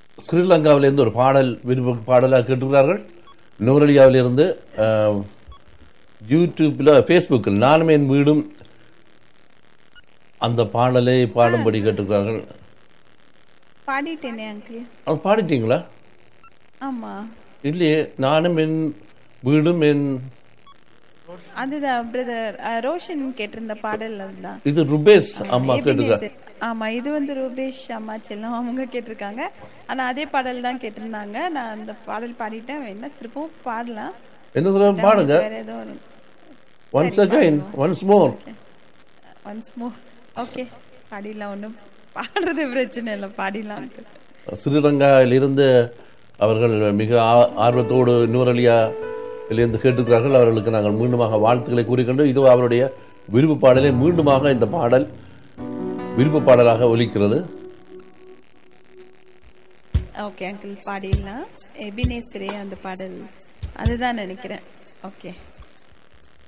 ஸ்ரீலங்காவிலிருந்து ஒரு பாடல் விருப்ப பாடலாக கேட்டிருக்கிறார்கள் நூரலியாவிலிருந்து அஹ், யூடியூப்பில் ஃபேஸ்புக்கில் நானும் என் வீடும் அந்த பாடலை பாடும்படி கேட்டிருக்கிறார்கள் பாடிட்டேனே அங்கிள் அது பாடிட்டீங்களா ஆமா இல்லையே நானும் என் வீடும் என் அதுதான் பிரதர் ரோஷன் கேட்டிருந்த பாடல் அதுதான் இது ருபேஸ் அம்மா கேட்டிருக்காங்க எபினேசர். ஆமா இது வந்து ரூபேஷ் அம்மா செல்லம் அவங்க கேட்டிருக்காங்க ஆனா அதே பாடல் தான் கேட்டிருந்தாங்க நான் அந்த பாடல் பாடிட்டேன் வேணா திருப்பவும் பாடலாம் என்ன சொல்ல பாடுங்க வேற ஏதோ ஒரு once again once more once more okay பாடிடலாம் ஒன்றும் பாடுறது பிரச்சனை இல்லை பாடிடலாம் uncle. ஸ்ரீலங்காவிலிருந்து அவர்கள் மிக ஆ- ஆர்வத்தோடு நூரலியாவிலிருந்து கேட்டிருக்கிறார்கள் அவர்களுக்கு நாங்கள் மீண்டுமாக வாழ்த்துக்களை கூறிக்கொண்டு இது அவருடைய விருப்பு பாடலை மீண்டுமாக இந்த பாடல் விருப்பு பாடலாக ஒலிக்கிறது ஓகே அங்கிள் பாடிடலாம் எபினேசரே அந்த பாடல் அதுதான் நினைக்கிறேன் ஓகே